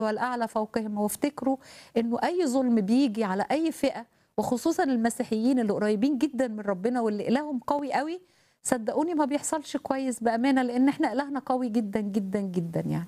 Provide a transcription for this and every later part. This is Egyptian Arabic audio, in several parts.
والأعلى فوقهم وافتكروا أنه أي ظلم بيجي على أي فئة وخصوصا المسيحيين اللي قريبين جدا من ربنا واللي إلههم قوي قوي صدقوني ما بيحصلش كويس بأمانة لأن احنا إلهنا قوي جدا جدا جدا يعني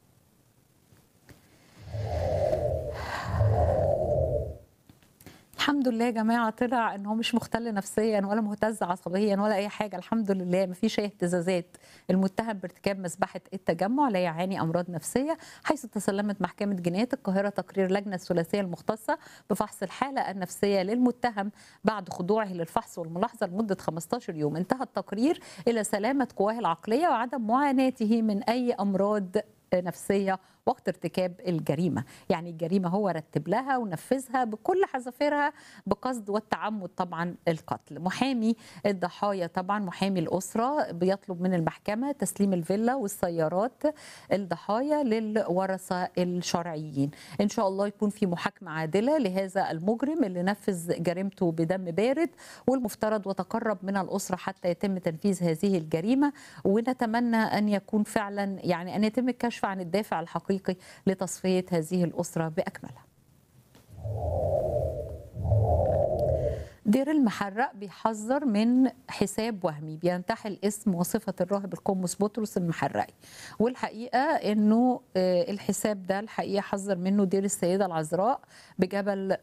الحمد لله يا جماعه طلع ان هو مش مختل نفسيا ولا مهتز عصبيا ولا اي حاجه الحمد لله ما فيش اي اهتزازات المتهم بارتكاب مذبحه التجمع لا يعاني امراض نفسيه حيث تسلمت محكمه جنايه القاهره تقرير لجنه الثلاثيه المختصه بفحص الحاله النفسيه للمتهم بعد خضوعه للفحص والملاحظه لمده 15 يوم انتهى التقرير الى سلامه قواه العقليه وعدم معاناته من اي امراض نفسيه وقت ارتكاب الجريمه، يعني الجريمه هو رتب لها ونفذها بكل حذافيرها بقصد والتعمد طبعا القتل. محامي الضحايا طبعا محامي الاسره بيطلب من المحكمه تسليم الفيلا والسيارات الضحايا للورثه الشرعيين. ان شاء الله يكون في محاكمه عادله لهذا المجرم اللي نفذ جريمته بدم بارد والمفترض وتقرب من الاسره حتى يتم تنفيذ هذه الجريمه ونتمنى ان يكون فعلا يعني ان يتم الكشف عن الدافع الحقيقي الحقيقي لتصفيه هذه الاسره باكملها. دير المحرق بيحذر من حساب وهمي بينتحل اسم وصفة الراهب القمص بطرس المحرقي والحقيقة انه الحساب ده الحقيقة حذر منه دير السيدة العذراء بجبل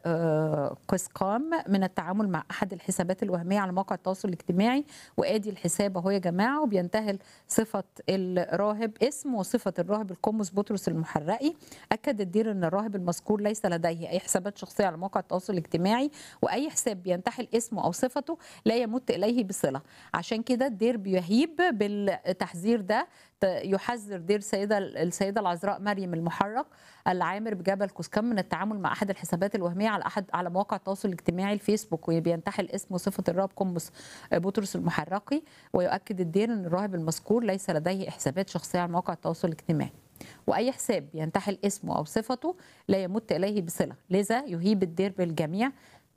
قسقام من التعامل مع احد الحسابات الوهمية على مواقع التواصل الاجتماعي وادي الحساب اهو يا جماعة وبينتهل صفة الراهب اسم وصفة الراهب القمص بطرس المحرقي اكد الدير ان الراهب المذكور ليس لديه اي حسابات شخصية على مواقع التواصل الاجتماعي واي حساب بينتهل ينتحل اسمه او صفته لا يمت اليه بصله عشان كده الدير بيهيب بالتحذير ده يحذر دير السيده السيده العذراء مريم المحرق العامر بجبل كوسكام من التعامل مع احد الحسابات الوهميه على احد على مواقع التواصل الاجتماعي الفيسبوك وبينتحل اسم وصفه الراهب قمص بطرس المحرقي ويؤكد الدير ان الراهب المذكور ليس لديه حسابات شخصيه على مواقع التواصل الاجتماعي واي حساب ينتحل اسمه او صفته لا يمت اليه بصله لذا يهيب الدير بالجميع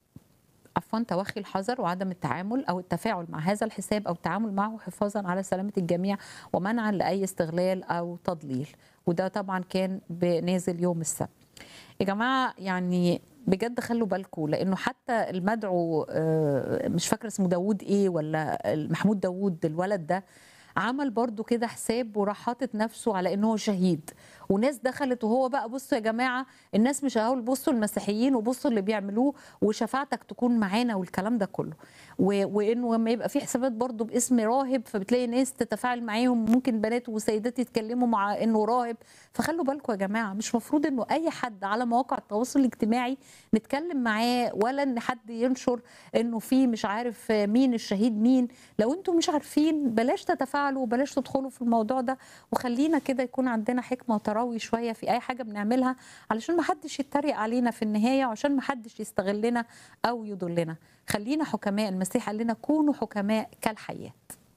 عفوا توخي الحذر وعدم التعامل او التفاعل مع هذا الحساب او التعامل معه حفاظا على سلامه الجميع ومنعا لاي استغلال او تضليل وده طبعا كان نازل يوم السبت يا جماعه يعني بجد خلوا بالكم لانه حتى المدعو مش فاكره اسمه داوود ايه ولا محمود داوود الولد ده عمل برضو كده حساب وراح حاطط نفسه على انه هو شهيد وناس دخلت وهو بقى بصوا يا جماعه الناس مش هقول بصوا المسيحيين وبصوا اللي بيعملوه وشفاعتك تكون معانا والكلام ده كله وانه لما يبقى في حسابات برضو باسم راهب فبتلاقي ناس تتفاعل معاهم ممكن بنات وسيدات يتكلموا مع انه راهب فخلوا بالكم يا جماعه مش مفروض انه اي حد على مواقع التواصل الاجتماعي نتكلم معاه ولا ان حد ينشر انه في مش عارف مين الشهيد مين لو انتم مش عارفين بلاش تتفاعلوا وبلاش تدخلوا في الموضوع ده وخلينا كده يكون عندنا حكمه تراوي شويه في اي حاجه بنعملها علشان ما حدش يتريق علينا في النهايه وعشان ما حدش يستغلنا او يضلنا خلينا حكماء المسيح قال لنا كونوا حكماء كالحياه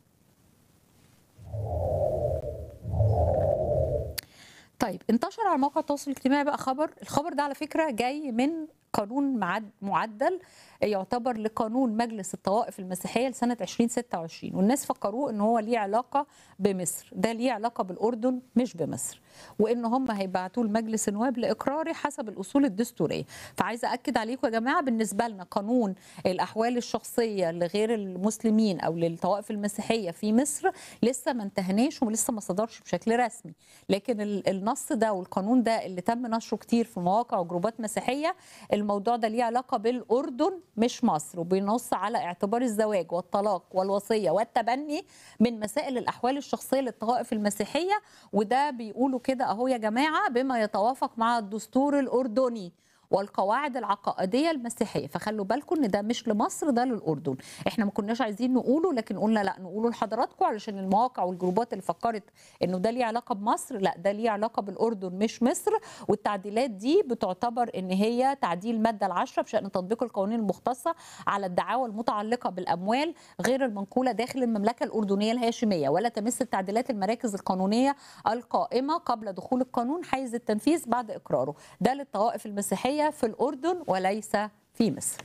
طيب انتشر على مواقع التواصل الاجتماعي بقى خبر الخبر ده على فكره جاي من قانون معدل يعتبر لقانون مجلس الطوائف المسيحيه لسنه 2026 والناس فكروه ان هو ليه علاقه بمصر ده ليه علاقه بالاردن مش بمصر وان هم هيبعتوه لمجلس النواب لاقراره حسب الاصول الدستوريه فعايزه اكد عليكم يا جماعه بالنسبه لنا قانون الاحوال الشخصيه لغير المسلمين او للطوائف المسيحيه في مصر لسه ما انتهناش ولسه ما صدرش بشكل رسمي لكن النص ده والقانون ده اللي تم نشره كتير في مواقع وجروبات مسيحيه الموضوع ده ليه علاقه بالاردن مش مصر وبينص على اعتبار الزواج والطلاق والوصيه والتبني من مسائل الاحوال الشخصيه للطوائف المسيحيه وده بيقولوا كده اهو يا جماعه بما يتوافق مع الدستور الاردني والقواعد العقائديه المسيحيه فخلوا بالكم ان ده مش لمصر ده للاردن احنا ما كناش عايزين نقوله لكن قلنا لا نقوله لحضراتكم علشان المواقع والجروبات اللي فكرت انه ده ليه علاقه بمصر لا ده ليه علاقه بالاردن مش مصر والتعديلات دي بتعتبر ان هي تعديل الماده العشره بشان تطبيق القوانين المختصه على الدعاوى المتعلقه بالاموال غير المنقوله داخل المملكه الاردنيه الهاشميه ولا تمس التعديلات المراكز القانونيه القائمه قبل دخول القانون حيز التنفيذ بعد اقراره ده للطوائف المسيحيه في الأردن وليس في مصر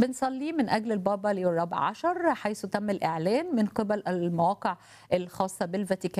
بنصلي من أجل البابا ليو الرابع عشر حيث تم الإعلان من قبل المواقع الخاصة بالفاتيكان